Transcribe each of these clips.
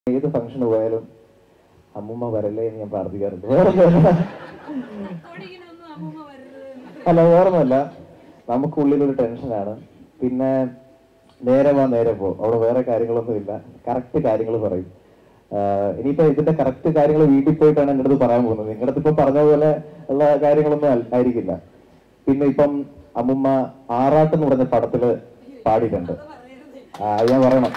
ഏത് ഫംഗ്ഷന് പോയാലും അമ്മൂമ്മ വരല്ലേ എന്ന് ഞാൻ പ്രാർത്ഥിക്കാറുണ്ട് വേറൊന്നുമല്ല റെക്കോർഡിങ്ങിനൊന്നും അമ്മൂമ്മ വരരുത് എന്ന്. അല്ല വേറൊന്നുമല്ല നമുക്കുള്ളിലൊരു ടെൻഷനാണ് പിന്നെ നേരെ വാ നേരെ പോ അവിടെ വേറെ കാര്യങ്ങളൊന്നും ഇല്ല കറക്റ്റ് കാര്യങ്ങൾ പറയും ആഹ് ഇനിയിപ്പോ ഇതിന്റെ കറക്റ്റ് കാര്യങ്ങൾ വീട്ടിൽ പോയിട്ടാണ് എൻ്റെ അടുത്ത് പറയാൻ പോകുന്നത് നിങ്ങളുടെ അടുത്ത് ഇപ്പൊ പറഞ്ഞ പോലെ ഉള്ള കാര്യങ്ങളൊന്നും അൽ- ആയിരിക്കില്ല പിന്നെ ഇപ്പം അമ്മുമ്മ ആറാട്ട് എന്ന് പറഞ്ഞ പടത്തില് പാടിയിട്ടുണ്ട് ആ അത് ഞാൻ പറയണം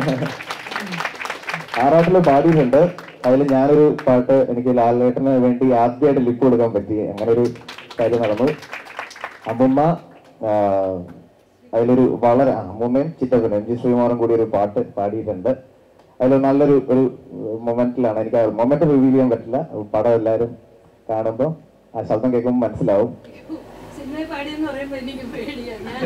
ആറാട്ടില് പാടിയിട്ടുണ്ട് അതിൽ ഞാനൊരു പാട്ട് എനിക്ക് ലാലേട്ടന് വേണ്ടി ആദ്യമായിട്ട് ലിപ്പ് കൊടുക്കാൻ പറ്റി അങ്ങനെ ഒരു കാര്യം നടന്നു അമ്മുമ്മ ആ, അതിലൊരു വളരെ ആ, അമ്മുമ്മയും ചിറ്റപ്പനും എം ജി ശ്രീകുമാറും കൂടി ഒരു പാട്ട് പാടിയിട്ടുണ്ട് അതിൽ നല്ലൊരു ഒരു മൊമെന്റിലാണ് എനിക്ക് മൊമെന്റ് റിവീൽ ചെയ്യാൻ പറ്റില്ല പടം എല്ലാവരും കാണുമ്പോൾ ആ ശബ്ദം കേൾക്കുമ്പോൾ മനസ്സിലാവും സിനിമയിൽ പാടിയെന്ന് പറയുമ്പോ എനിക്ക് പേടിയാണ് ഞാൻ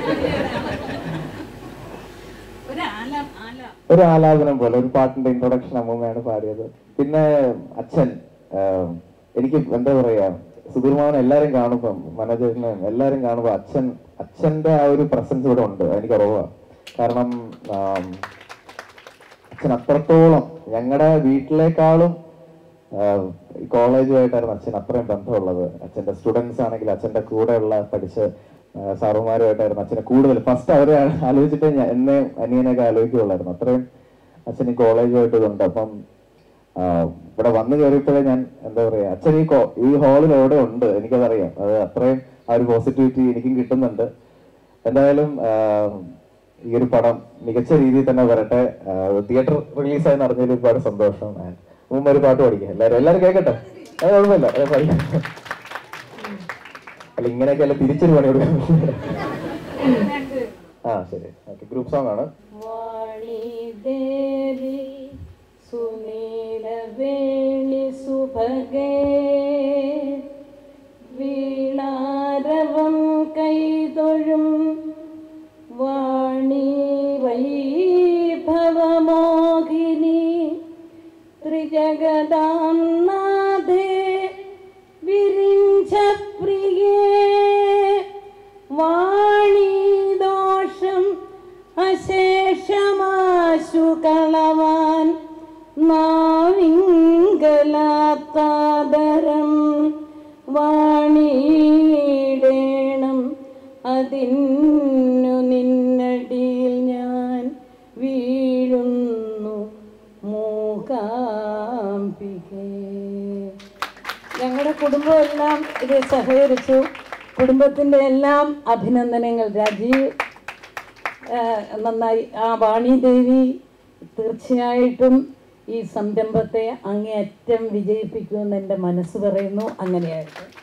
ഒരാല ആല ഒരു ആലാപനം പോലെ ഒരു പാട്ടിന്റെ ഇൻട്രൊഡക്ഷൻ അമ്മൂമ്മയാണ് പാടിയത് പിന്നെ അച്ഛൻ ആഹ്, എനിക്ക് എന്താ പറയാ സുധീർമാവൻ എല്ലാരും കാണുമ്പം മനോജനും എല്ലാരും കാണുമ്പോ അച്ഛൻ അച്ഛന്റെ ആ ഒരു പ്രസൻസ് ഇവിടെ ഉണ്ട് എനിക്ക് ഉറവാ കാരണം ആം, അച്ഛൻ അത്രത്തോളം ഞങ്ങളുടെ വീട്ടിലേക്കാളും കോളേജുമായിട്ടായിരുന്നു അച്ഛൻ അത്രയും ബന്ധമുള്ളത് അച്ഛന്റെ സ്റ്റുഡൻസ് ആണെങ്കിൽ അച്ഛന്റെ കൂടെയുള്ള പഠിച്ച ആ, സാറുമാരുമായിട്ടായിരുന്നു അച്ഛനെ കൂടുതൽ ഫസ്റ്റ് അവരെ ആലോചിച്ചിട്ട് ഞാൻ എന്നെ അനിയനെയൊക്കെ ആലോചിക്കുകയുള്ളായിരുന്നു അത്രയും അച്ഛൻ ഈ കോളേജുമായിട്ട് ഇതുണ്ട് അപ്പം ആ, ഇവിടെ വന്നു കയറിയപ്പോഴേ ഞാൻ എന്താ പറയാ അച്ഛൻ ഈ കോ- ഈ ഹാളിൽ എവിടെ ഉണ്ട് എനിക്കതറിയാം അത് അത്രയും ആ ഒരു പോസിറ്റിവിറ്റി എനിക്കും കിട്ടുന്നുണ്ട് എന്തായാലും ആ, ഈ ഒരു പടം മികച്ച രീതിയിൽ തന്നെ വരട്ടെ തിയേറ്റർ റിലീസായി നടന്നതിൽ ഒരുപാട് സന്തോഷം And മുമ്പ് ഒരു പാട്ട് പഠിക്കാം എല്ലാവരും എല്ലാവരും കേൾക്കട്ടെ അത് കുഴപ്പമില്ല അത് പഠിക്കാം അല്ല ഇങ്ങനെയൊക്കെ അല്ല തിരിച്ചൊരു പണി കൊടുക്കാൻ രണ്ട് ആ ശരി ഓക്കെ ഗ്രൂപ്പ് സോങ് ആണ് വാണിദേവി സുനീലവേണി സുഭഗേ വീണാരവം കൈതൊഴും വാണി വൈഭവമോഹിനി ത്രിജഗദാം നാഥേ വിരിഞ്ച പ്രിയേ വാണീദോഷം അശേഷമാശു കളവാൻ നാവിങ്കലാത്താദരം വാണിയിടേണം അതിന്നു നിന്നടിയിൽ ഞാൻ വീഴുന്നു മൂകാംബികേ ഞങ്ങളുടെ കുടുംബമെല്ലാം ഇത് സഹകരിച്ചു കുടുംബത്തിൻ്റെ എല്ലാം അഭിനന്ദനങ്ങൾ രാജീവ് ആ, നന്നായി ആ വാണിദേവി തീർച്ചയായിട്ടും ഈ സംരംഭത്തെ അങ്ങേയറ്റം വിജയിപ്പിക്കുമെന്ന് എൻ്റെ മനസ്സ് പറയുന്നു അങ്ങനെയായിട്ട്